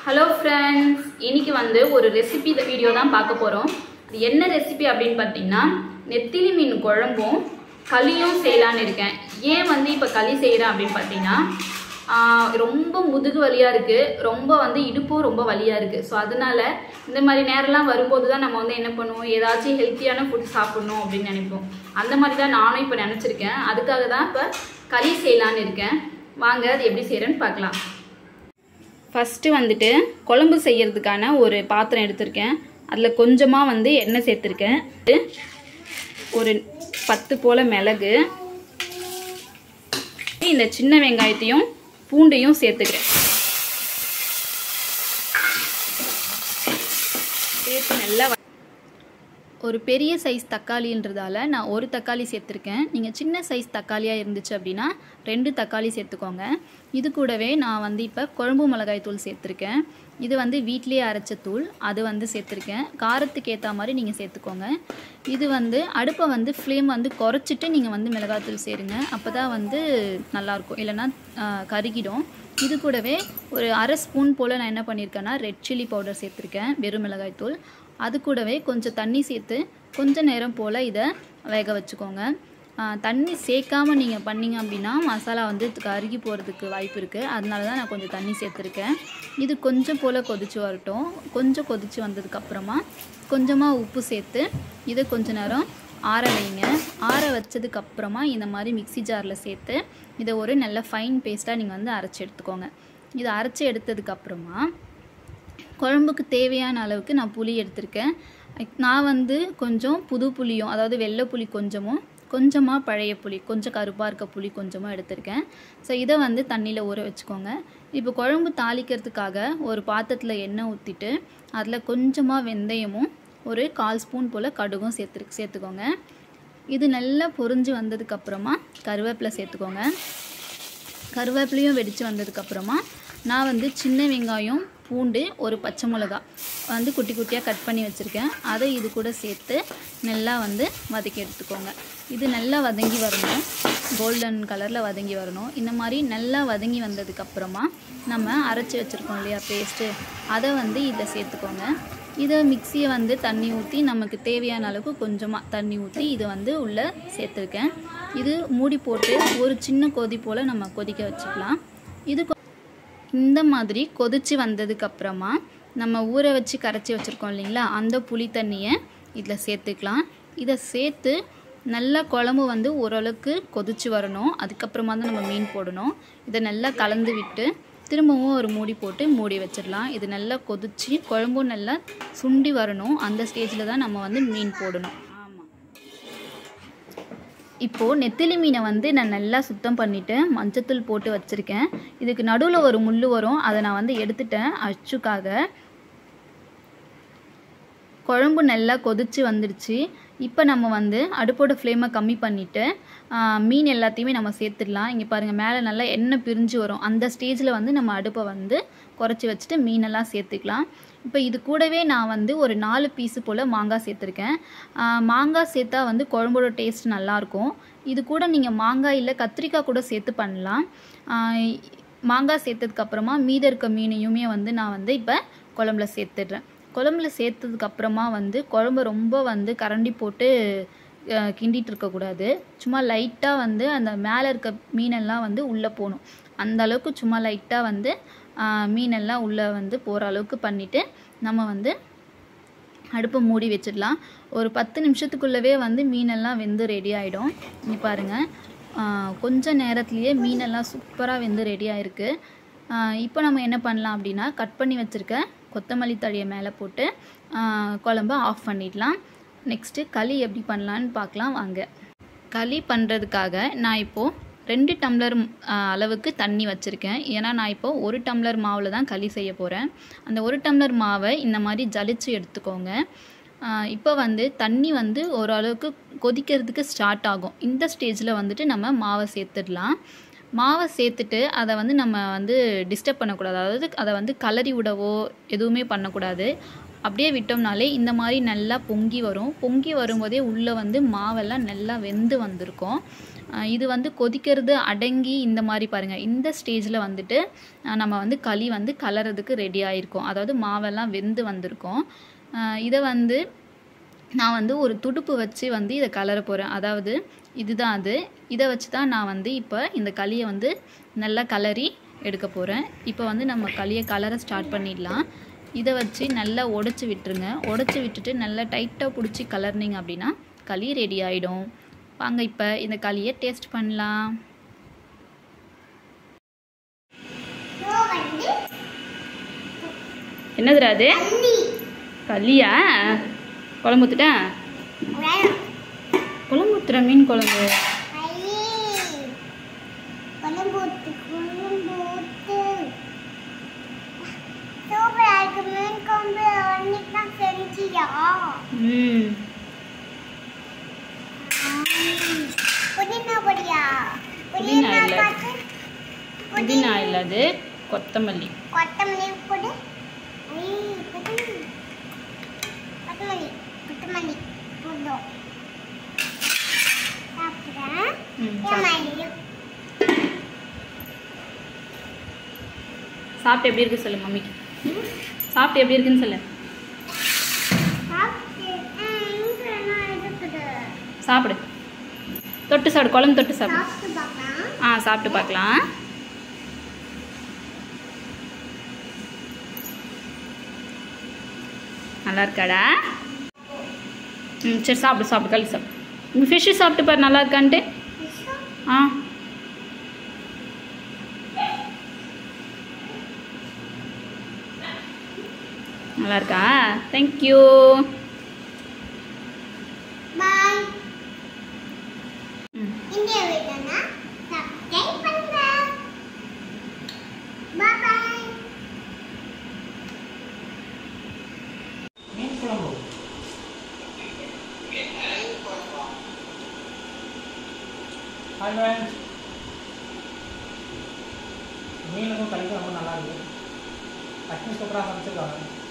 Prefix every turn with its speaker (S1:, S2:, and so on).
S1: Hello friends இன்னைக்கு வந்து ஒரு ரெசிபி வீடியோ தான் பார்க்க போகிறோம் இது என்ன ரெசிபி அப்படின்னு பார்த்தீங்கன்னா நெத்திலி மீன் குழம்பும் களியும் செய்யலான்னு இருக்கேன் ஏன் வந்து இப்போ களி செய்கிறேன் அப்படின்னு பார்த்தீங்கன்னா ஆஹ் ரொம்ப முதுகு வலியாக இருக்குது ரொம்ப வந்து இடுப்பும் ரொம்ப வலியாக இருக்குது ஸோ அதனால இந்த மாதிரி நேரம்லாம் வரும்போது தான் நம்ம வந்து என்ன பண்ணுவோம் ஏதாச்சும் ஹெல்த்தியான ஃபுட் சாப்பிடணும் அப்படின்னு நினைப்போம் அந்த மாதிரி தான் நானும் இப்போ நினச்சிருக்கேன் அதுக்காக தான் இப்போ களி செய்யலான்னு இருக்கேன் வாங்க அது எப்படி செய்கிறேன்னு பார்க்கலாம் ஃபஸ்ட்டு வந்துட்டு குழம்பு செய்யறதுக்கான ஒரு பாத்திரம் எடுத்திருக்கேன் அதில் கொஞ்சமாக வந்து எண்ணெய் சேர்த்துருக்கேன் ஒரு பத்து போல் மிளகு இந்த சின்ன வெங்காயத்தையும் பூண்டையும் சேர்த்துக்கிறேன் சேர்த்து நல்லா வ- ஒரு பெரிய சைஸ் தக்காளின்றதால நான் ஒரு தக்காளி சேர்த்துருக்கேன் நீங்கள் சின்ன சைஸ் தக்காளியாக இருந்துச்சு அப்படின்னா ரெண்டு தக்காளி சேர்த்துக்கோங்க இது கூடவே நான் வந்து இப்போ குழம்பு மிளகாய் தூள் சேர்த்துருக்கேன் இது வந்து வீட்டிலேயே அரைச்ச தூள் அது வந்து சேர்த்துருக்கேன் காரத்துக்கு ஏற்ற மாதிரி நீங்கள் சேர்த்துக்கோங்க இது வந்து அடுப்பை வந்து ஃப்ளேம் வந்து குறைச்சிட்டு நீங்கள் வந்து மிளகாத்தூள் சேருங்க அப்போ தான் வந்து நல்லாயிருக்கும் இல்லைன்னா ஆஹ், கருகிடும் இது கூடவே ஒரு அரை ஸ்பூன் போல் நான் என்ன பண்ணியிருக்கேன்னா ரெட் சில்லி பவுடர் சேர்த்துருக்கேன் வெறும் மிளகாய் தூள் அது கூடவே கொஞ்சம் தண்ணி சேர்த்து கொஞ்ச நேரம் போல் இதை வேக வச்சுக்கோங்க ஆ, தண்ணி சேர்க்காம நீங்கள் பண்ணீங்க அப்படின்னா மசாலா வந்து கருகி போகிறதுக்கு வாய்ப்பு இருக்குது அதனால தான் நான் கொஞ்சம் தண்ணி சேர்த்துருக்கேன் இது கொஞ்சம் போல் கொதிச்சு வரட்டும் கொஞ்சம் கொதிச்சு வந்ததுக்கப்புறமா கொஞ்சமாக உப்பு சேர்த்து இதை கொஞ்ச நேரம் ஆற வைங்க ஆற வச்சதுக்கப்புறமா இந்த மாதிரி மிக்ஸி ஜாரில் சேர்த்து இதை ஒரு நல்ல ஃபைன் பேஸ்ட்டாக நீங்கள் வந்து அரைச்சி எடுத்துக்கோங்க இதை அரைச்சி எடுத்ததுக்கப்புறமா குழம்புக்கு தேவையான அளவுக்கு நான் புளி எடுத்திருக்கேன் நான் வந்து கொஞ்சம் புது புளியும் அதாவது வெள்ளை புளி கொஞ்சமும் கொஞ்சமாக பழைய புளி கொஞ்சம் கருப்பாக இருக்க புளி கொஞ்சமாக எடுத்திருக்கேன் ஸோ இதை வந்து தண்ணியில் ஊற வச்சுக்கோங்க இப்போ குழம்பு தாளிக்கிறதுக்காக ஒரு பாத்திரத்தில் எண்ணெய் ஊற்றிட்டு அதில் கொஞ்சமாக வெந்தயமும் ஒரு கால் ஸ்பூன் போல் கடுகும் சேர்த்து சேர்த்துக்கோங்க இது நல்லா பொரிஞ்சு வந்ததுக்கப்புறமா கருவேப்பிலை சேர்த்துக்கோங்க கருவேப்பிலையும் வெடித்து வந்ததுக்கப்புறமா நான் வந்து சின்ன வெங்காயம் பூண்டு ஒரு பச்சை மிளகா வந்து குட்டி குட்டியாக கட் பண்ணி வச்சுருக்கேன் அதை இது கூட சேர்த்து நல்லா வந்து வதக்கி எடுத்துக்கோங்க இது நல்லா வதங்கி வரணும் கோல்டன் கலரில் வதங்கி வரணும் இந்த மாதிரி நல்லா வதங்கி வந்ததுக்கப்புறமா நம்ம அரைச்சி வச்சுருக்கோம் இல்லையா பேஸ்ட்டு அதை வந்து இதில் சேர்த்துக்கோங்க இதை மிக்சியை வந்து தண்ணி ஊற்றி நமக்கு தேவையான அளவுக்கு கொஞ்சமாக தண்ணி ஊற்றி இதை வந்து உள்ளே சேர்த்துருக்கேன் இது மூடி போட்டு ஒரு சின்ன கொதி போல் நம்ம கொதிக்க வச்சுக்கலாம் இது கொ- இந்த மாதிரி கொதிச்சு வந்ததுக்கப்புறமா நம்ம ஊற வச்சு கரைச்சி வச்சுருக்கோம் இல்லைங்களா அந்த புளி தண்ணியை இதில் சேர்த்துக்கலாம் இதை சேர்த்து நல்லா குழம்பு வந்து ஓரளவுக்கு கொதிச்சு வரணும் அதுக்கப்புறமா தான் நம்ம மீன் போடணும் இதை நல்லா கலந்து விட்டு திரும்பவும் ஒரு மூடி போட்டு மூடி வச்சிடலாம் இது நல்லா கொதிச்சு குழம்பும் நல்லா சுண்டி வரணும் அந்த ஸ்டேஜில் தான் நம்ம வந்து மீன் போடணும் ஆமாம் இப்போது நெத்திலி மீனை வந்து நான் நல்லா சுத்தம் பண்ணிவிட்டு மஞ்சத்தூள் போட்டு வச்சுருக்கேன் இதுக்கு நடுவில் ஒரு முள் வரும் அதை நான் வந்து எடுத்துட்டேன் அச்சுக்காக குழம்பு நல்லா கொதிச்சு வந்துடுச்சு இப்போ நம்ம வந்து அடுப்போட ஃப்ளேமை கம்மி பண்ணிவிட்டு மீன் எல்லாத்தையுமே நம்ம சேர்த்துடலாம் இங்கே பாருங்கள் மேலே நல்லா எண்ணெய் பிரிஞ்சு வரும் அந்த ஸ்டேஜில் வந்து நம்ம அடுப்பை வந்து குறைச்சி வச்சுட்டு மீனெல்லாம் சேர்த்துக்கலாம் இப்போ இது கூடவே நான் வந்து ஒரு நாலு பீஸு போல் மாங்காய் சேர்த்துருக்கேன் ஆ, மாங்காய் சேர்த்தா வந்து குழம்போட டேஸ்ட் நல்லாயிருக்கும் இது கூட நீங்கள் மாங்காய் இல்லை கத்திரிக்காய் கூட சேர்த்து பண்ணலாம் ஆ, மாங்காய் சேர்த்ததுக்கப்புறமா மீத இருக்க மீனையுமே வந்து நான் வந்து இப்போ குழம்புல சேர்த்துடுறேன் குழம்புல சேர்த்ததுக்கப்புறமா வந்து குழம்பு ரொம்ப வந்து கரண்டி போட்டு அஹ், கிண்டிட்டு இருக்கக்கூடாது சும்மா லைட்டாக வந்து அந்த மேலே இருக்க மீனெல்லாம் வந்து உள்ளே போகணும் அந்த அளவுக்கு சும்மா லைட்டாக வந்து அஹ், மீனெல்லாம் உள்ளே வந்து போகிற அளவுக்கு பண்ணிவிட்டு நம்ம வந்து அடுப்பை மூடி வச்சிடலாம் ஒரு பத்து நிமிஷத்துக்குள்ளவே வந்து மீனெல்லாம் வெந்து ரெடி ஆகிடும் இங்கே பாருங்கள் கொஞ்ச நேரத்துலேயே மீனெல்லாம் சூப்பராக வெந்து ரெடி ஆயிருக்கு இப்போ நம்ம என்ன பண்ணலாம் அப்படின்னா கட் பண்ணி வச்சுருக்க கொத்தமல்லி தழையை மேலே போட்டு ஆஹ், குழம்ப ஆஃப் பண்ணிடலாம் நெக்ஸ்ட்டு களி எப்படி பண்ணலான்னு பார்க்கலாம் வாங்க களி பண்ணுறதுக்காக நான் இப்போது ரெண்டு டம்ளர் ஆஹ், அளவுக்கு தண்ணி வச்சுருக்கேன் ஏன்னா நான் இப்போது ஒரு டம்ளர் மாவில் தான் களி செய்ய போகிறேன் அந்த ஒரு டம்ளர் மாவை இந்த மாதிரி ஜலிச்சு எடுத்துக்கோங்க இப்போ வந்து தண்ணி வந்து ஓரளவுக்கு கொதிக்கிறதுக்கு ஸ்டார்ட் ஆகும் இந்த ஸ்டேஜில் வந்துட்டு நம்ம மாவை சேர்த்துடலாம் மாவை சேர்த்துட்டு அதை வந்து நம்ம வந்து டிஸ்டர்ப் பண்ணக்கூடாது அதாவது அதை வந்து கலரி விடவோ எதுவுமே பண்ணக்கூடாது அப்படியே விட்டோம்னாலே இந்த மாதிரி நல்லா பொங்கி வரும் பொங்கி வரும்போதே உள்ளே வந்து மாவெல்லாம் நல்லா வெந்து வந்திருக்கும் அஹ் இது வந்து கொதிக்கிறது அடங்கி இந்த மாதிரி பாருங்கள் இந்த ஸ்டேஜில் வந்துட்டு அஹ் நம்ம வந்து களி வந்து கலரதுக்கு ரெடி ஆகிருக்கோம் அதாவது மாவெல்லாம் வெந்து வந்திருக்கோம் அஹ் இதை வந்து நான் வந்து ஒரு துடுப்பு வச்சு வந்து இதை கலர போகிறேன் அதாவது இதுதான் அது இதை வச்சு தான் நான் வந்து இப்போ இந்த களியை வந்து நல்லா கலரி எடுக்க போகிறேன் இப்போ வந்து நம்ம களியை கலர ஸ்டார்ட் பண்ணிடலாம் இதை வச்சு நல்லா உடச்சி விட்டுருங்க உடச்சி விட்டுட்டு நல்லா டைட்டாக பிடிச்சி கலர்னிங்க அப்படின்னா களி ரெடி ஆகிடும் வாங்க இப்போ இந்த களியை டேஸ்ட் பண்ணலாம் என்னதுடா அது களியா குழம்பு ஊற்றுட்டேன் குழம்பு ஊற்றுற மீன் குழம்பு ம் புதினா இல்ல. புதினா இல்லை அது கொத்தமல்லி
S2: கொத்தமல்லி போடு ஐ, கொத்தமல்லி கொத்தமல்லி கொத்தமல்லி போதும் சாப்பிட்றேன்
S1: ம் சாப்பிட்டு
S2: ஏமாயிரு.
S1: சாப்பிட்டு எப்படி இருக்கு சொல்லு மம்மிக்கு சாப்பிட்டு எப்படி இருக்குன்னு சொல்லு
S2: சாப்பிட்டு ஆ, இங்க என்ன இருக்குது?
S1: சாப்பிடு தொட்டு சாப்பிடு குழம்பு தொட்டு சாப்பிடு
S2: சாப்பிட்டு பார்க்கலாம்
S1: ஆ சாப்பிட்டு பார்க்கலாம் நல்லா இருக்காடா ம் சரி சாப்பிடு சாப்பிடு களி சாப்பிடு உங்கள் ஃபிஷ்ஷு சாப்பிட்டு பாரு நல்லா இருக்கான்ட்டு ஆ நல்லா இருக்கா தேங்க்யூ
S2: பாய்
S1: ம்
S2: இந்த வீடியோனா சப்ஸ்கிரைப் பண்ணுங்க பாய் பாய்
S3: மீன் குழம்பு ஹாய் ஃப்ரெண்ட்ஸ் மீனுக்கும் கறிக்கும் ரொம்ப நல்லா இருக்குது லக்ஷ்மி சூப்பராக சமைச்சிருக்காங்க